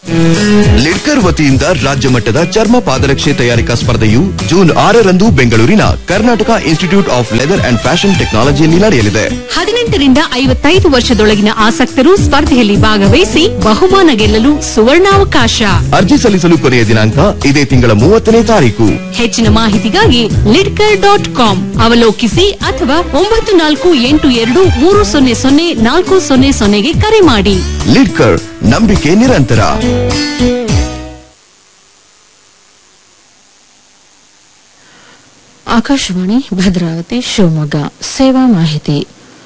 ಲಿಡ್ಕರ್ ವತಿಯಿಂದ ರಾಜ್ಯ ಮಟ್ಟದ ಚರ್ಮ ಪಾದರಕ್ಷೆ ತಯಾರಿಕಾ ಸ್ಪರ್ಧೆಯು ಜೂನ್ ಆರರಂದು ಬೆಂಗಳೂರಿನ Karnataka institute of leather and fashion ಟೆಕ್ನಾಲಜಿಯಲ್ಲಿ ನಡೆಯಲಿದೆ ಹದಿನೆಂಟರಿಂದ ಐವತ್ತೈದು ವರ್ಷದೊಳಗಿನ ಆಸಕ್ತರು ಸ್ಪರ್ಧೆಯಲ್ಲಿ ಭಾಗವಹಿಸಿ ಬಹುಮಾನ ಗೆಲ್ಲಲು ಸುವರ್ಣಾವಕಾಶ ಅರ್ಜಿ ಸಲ್ಲಿಸಲು ಕೊನೆಯ ದಿನಾಂಕ ಇದೇ ತಿಂಗಳ ಮೂವತ್ತನೇ ತಾರೀಕು ಹೆಚ್ಚಿನ ಮಾಹಿತಿಗಾಗಿ ಲಿಡ್ಕರ್ ಡಾಟ್ ಕಾಮ್ ಅವಲೋಕಿಸಿ ಅಥವಾ ಒಂಬತ್ತು ನಾಲ್ಕು ಎಂಟು ಎರಡು ಮೂರು ಸೊನ್ನೆ ಸೊನ್ನೆ ನಾಲ್ಕು ಸೊನ್ನೆ ಸೊನ್ನೆಗೆ ಕರೆ ಮಾಡಿ ಲಿಡ್ಕರ್ ನಂಬಿಕೆ ನಿರಂತರ ಆಕಾಶವಾಣಿ ಭದ್ರಾವತಿ ಶಿವಮೊಗ್ಗ ಸೇವಾ ಮಾಹಿತಿ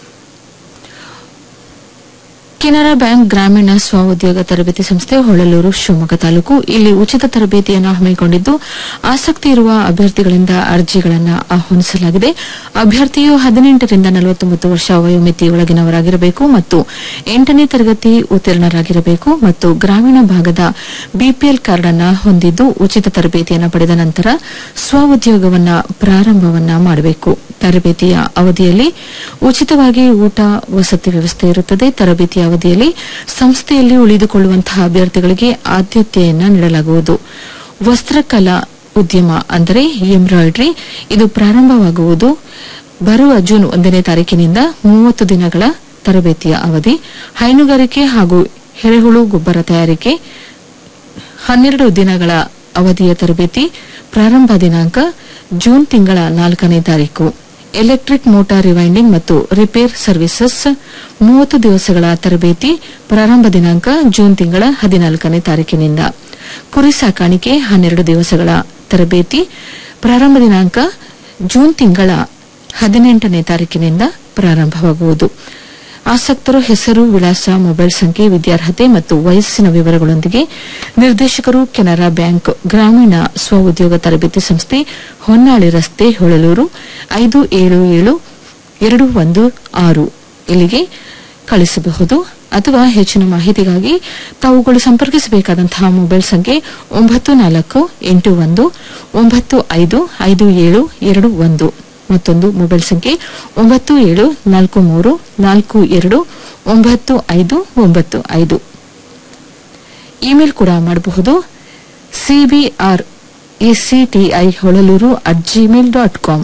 ಕೆನರಾ ಬ್ಯಾಂಕ್ ಗ್ರಾಮೀಣ ಸ್ವಉದ್ಯೋಗ ತರಬೇತಿ ಸಂಸ್ಥೆ ಹೊಳಲೂರು ಶಿವಮೊಗ್ಗ ತಾಲೂಕು ಇಲ್ಲಿ ಉಚಿತ ತರಬೇತಿಯನ್ನು ಹಮ್ಮಿಕೊಂಡಿದ್ದು ಆಸಕ್ತಿ ಇರುವ ಅಭ್ಯರ್ಥಿಗಳಿಂದ ಅರ್ಜಿಗಳನ್ನು ಆಹ್ವಾನಿಸಲಾಗಿದೆ ಅಭ್ಯರ್ಥಿಯು ಹದಿನೆಂಟರಿಂದ ನಲವತ್ತೊಂಬತ್ತು ವರ್ಷ ವಯೋಮಿತಿಯೊಳಗಿನವರಾಗಿರಬೇಕು ಮತ್ತು ಎಂಟನೇ ತರಗತಿ ಉತ್ತೀರ್ಣರಾಗಿರಬೇಕು ಮತ್ತು ಗ್ರಾಮೀಣ ಭಾಗದ ಬಿಪಿಎಲ್ ಕಾರ್ಡ್ ಅನ್ನು ಹೊಂದಿದ್ದು ಉಚಿತ ತರಬೇತಿಯನ್ನು ಪಡೆದ ನಂತರ ಸ್ವಉದ್ಯೋಗವನ್ನ ಪ್ರಾರಂಭವನ್ನ ಮಾಡಬೇಕು ತರಬೇತಿಯ ಅವಧಿಯಲ್ಲಿ ಉಚಿತವಾಗಿ ಊಟ ವಸತಿ ವ್ಯವಸ್ಥೆ ಇರುತ್ತದೆ ತರಬೇತಿಯ ಅವಧಿಯಲ್ಲಿ ಸಂಸ್ಥೆಯಲ್ಲಿ ಉಳಿದುಕೊಳ್ಳುವಂತಹ ಅಭ್ಯರ್ಥಿಗಳಿಗೆ ಆದ್ಯತೆಯನ್ನ ನೀಡಲಾಗುವುದು ವಸ್ತ್ರಕಲಾ ಉದ್ಯಮ ಅಂದರೆ ಎಂಬ್ರಾಯ್ಡರಿ ಇದು ಪ್ರಾರಂಭವಾಗುವುದು ಬರುವ ಜೂನ್ ಒಂದನೇ ತಾರೀಕಿನಿಂದ ಮೂವತ್ತು ದಿನಗಳ ತರಬೇತಿಯ ಅವಧಿ ಹೈನುಗಾರಿಕೆ ಹಾಗೂ ಎರೆಹುಳು ಗೊಬ್ಬರ ತಯಾರಿಕೆ ಹನ್ನೆರಡು ದಿನಗಳ ಅವಧಿಯ ತರಬೇತಿ ಪ್ರಾರಂಭ ದಿನಾಂಕ ಜೂನ್ ತಿಂಗಳ ನಾಲ್ಕನೇ ತಾರೀಕು ಎಲೆಕ್ಟ್ರಿಕ್ ಮೋಟಾರ್ ರಿವೈಂಡಿಂಗ್ ಮತ್ತು ರಿಪೇರ್ ಸರ್ವಿಸಸ್ ಮೂವತ್ತು ದಿವಸಗಳ ತರಬೇತಿ ಪ್ರಾರಂಭ ದಿನಾಂಕ ಜೂನ್ ತಿಂಗಳ ಹದಿನಾಲ್ಕನೇ ತಾರೀಕಿನಿಂದ ಕುರಿ ಸಾಕಾಣಿಕೆ ಹನ್ನೆರಡು ದಿವಸಗಳ ತರಬೇತಿ ಪ್ರಾರಂಭ ದಿನಾಂಕ ಜೂನ್ ತಿಂಗಳ ಹದಿನೆಂಟನೇ ತಾರೀಕಿನಿಂದ ಪ್ರಾರಂಭವಾಗುವುದು ಆಸಕ್ತರು ಹೆಸರು ವಿಳಾಸ ಮೊಬೈಲ್ ಸಂಖ್ಯೆ ವಿದ್ಯಾರ್ಹತೆ ಮತ್ತು ವಯಸ್ಸಿನ ವಿವರಗಳೊಂದಿಗೆ ನಿರ್ದೇಶಕರು ಕೆನರಾ ಬ್ಯಾಂಕ್ ಗ್ರಾಮೀಣ ಸ್ವಉದ್ಯೋಗ ತರಬೇತಿ ಸಂಸ್ಥೆ ಹೊನ್ನಾಳಿ ರಸ್ತೆ ಹೊಳಲೂರು ಐದು ಏಳು ಏಳು ಎರಡು ಒಂದು ಆರು ಇಲ್ಲಿಗೆ ಕಳಿಸಬಹುದು ಅಥವಾ ಹೆಚ್ಚಿನ ಮಾಹಿತಿಗಾಗಿ ತಾವುಗಳು ಸಂಪರ್ಕಿಸಬೇಕಾದಂತಹ ಮೊಬೈಲ್ ಸಂಖ್ಯೆ ಒಂಬತ್ತು ನಾಲ್ಕು ಎಂಟು ಒಂದು ಒಂಬತ್ತು ಐದು ಐದು ಏಳು ಎರಡು ಒಂದು ಮತ್ತೊಂದು ಮೊಬೈಲ್ ಸಂಖ್ಯೆ ಒಂಬತ್ತು ಏಳು ನಾಲ್ಕು ಮೂರು ನಾಲ್ಕು ಎರಡು ಒಂಬತ್ತು ಐದು ಒಂಬತ್ತು ಐದು ಇಮೇಲ್ ಕೂಡ ಮಾಡಬಹುದು CBR ACTI Holalur at gmail dot com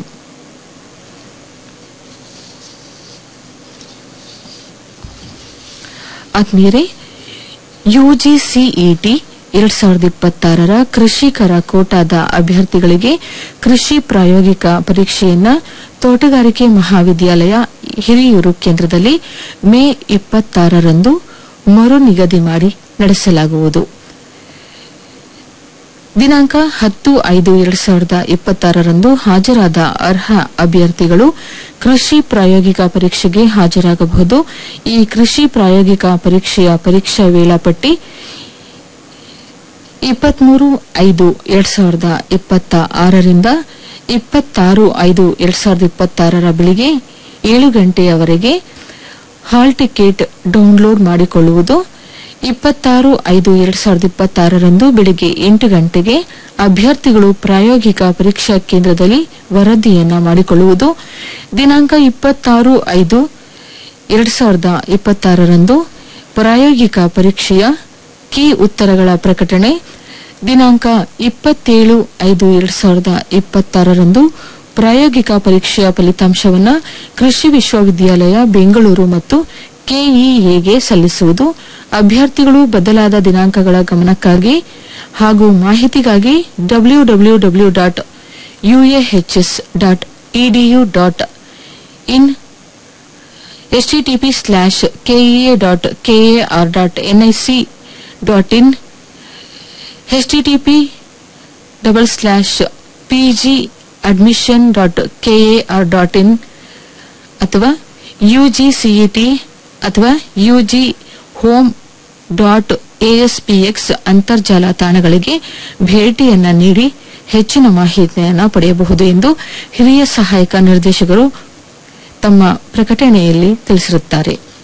ಆದ್ಮೇಲೆ ಯುಜಿಸಿಇಟಿ ಎರಡ್ ಸಾವಿರದ ಇಪ್ಪತ್ತಾರರ ಕೃಷಿಕರ ಕೋಟಾದ ಅಭ್ಯರ್ಥಿಗಳಿಗೆ ಕೃಷಿ ಪ್ರಾಯೋಗಿಕ ಪರೀಕ್ಷೆಯನ್ನ ತೋಟಗಾರಿಕೆ ಮಹಾವಿದ್ಯಾಲಯ ಹಿರಿಯೂರು ಕೇಂದ್ರದಲ್ಲಿ ಮೇ ಇಪ್ಪತ್ತಾರರಂದು ಮರು ನಿಗದಿ ಮಾಡಿ ನಡೆಸಲಾಗುವುದು ದಿನಾಂಕ ಹತ್ತು ಐದು ಎರಡ್ ಸಾವಿರದ ಇಪ್ಪತ್ತಾರರಂದು ಹಾಜರಾದ ಅರ್ಹ ಅಭ್ಯರ್ಥಿಗಳು ಕೃಷಿ ಪ್ರಾಯೋಗಿಕ ಪರೀಕ್ಷೆಗೆ ಹಾಜರಾಗಬಹುದು ಈ ಕೃಷಿ ಪ್ರಾಯೋಗಿಕ ಪರೀಕ್ಷೆಯ ಪರೀಕ್ಷಾ ವೇಳಾಪಟ್ಟಿ ಇಪ್ಪತ್ಮೂರು ಐದು ಎರಡ್ ಸಾವಿರದ ಇಪ್ಪತ್ತ ಆರರಿಂದ ಇಪ್ಪತ್ತಾರು ಐದು ಎರಡ್ ಸಾವಿರದ ಇಪ್ಪತ್ತಾರರ ಬೆಳಿಗ್ಗೆ ಏಳು ಗಂಟೆಯವರೆಗೆ ಹಾಲ್ ಟಿಕೆಟ್ ಡೌನ್ಲೋಡ್ ಮಾಡಿಕೊಳ್ಳುವುದು ಇಪ್ಪತ್ತಾರು ಐದು ಎರಡ್ ಸಾವಿರದ ಇಪ್ಪತ್ತಾರರಂದು ಬೆಳಿಗ್ಗೆ ಎಂಟು ಗಂಟೆಗೆ ಅಭ್ಯರ್ಥಿಗಳು ಪ್ರಾಯೋಗಿಕ ಪರೀಕ್ಷಾ ಕೇಂದ್ರದಲ್ಲಿ ವರದಿಯನ್ನ ಮಾಡಿಕೊಳ್ಳುವುದು ದಿನಾಂಕ ಇಪ್ಪತ್ತಾರು ಐದು ಎರಡ್ ಸಾವಿರದ ಇಪ್ಪತ್ತಾರರಂದು ಪ್ರಾಯೋಗಿಕ ಪರೀಕ್ಷೆಯ ಕೀ ಉತ್ತರಗಳ ಪ್ರಕಟಣೆ ದಿನಾಂಕ ಇಪ್ಪತ್ತೇಳು ಐದು ಎರಡ್ ಸಾವಿರದ ಇಪ್ಪತ್ತಾರರಂದು ಪ್ರಾಯೋಗಿಕ ಪರೀಕ್ಷೆಯ ಫಲಿತಾಂಶವನ್ನು ಕೃಷಿ ವಿಶ್ವವಿದ್ಯಾಲಯ ಬೆಂಗಳೂರು ಮತ್ತು ಕೆಇಎಗೆ ಸಲ್ಲಿಸುವುದು ಅಭ್ಯರ್ಥಿಗಳು ಬದಲಾದ ದಿನಾಂಕಗಳ ಗಮನಕ್ಕಾಗಿ ಹಾಗೂ ಮಾಹಿತಿಗಾಗಿ W W W dot UAHS dot EDU dot in HTTP slash KEA dot KAR dot NIC dot in HTTP double slash PG admission dot KAR dot in ಅಥವಾ ಯುಜಿಸಿಇಟಿ ಅಥವಾ ಯುಜಿ ಹೋಮ್ ಡಾಟ್ ಎಎಸ್ಪಿಎಕ್ಸ್ ಅಂತರ್ಜಾಲ ತಾಣಗಳಿಗೆ ಭೇಟಿಯನ್ನ ನೀಡಿ ಹೆಚ್ಚಿನ ಮಾಹಿತಿಯನ್ನು ಪಡೆಯಬಹುದು ಎಂದು ಹಿರಿಯ ಸಹಾಯಕ ನಿರ್ದೇಶಕರು ತಮ್ಮ ಪ್ರಕಟಣೆಯಲ್ಲಿ ತಿಳಿಸಿರುತ್ತಾರೆ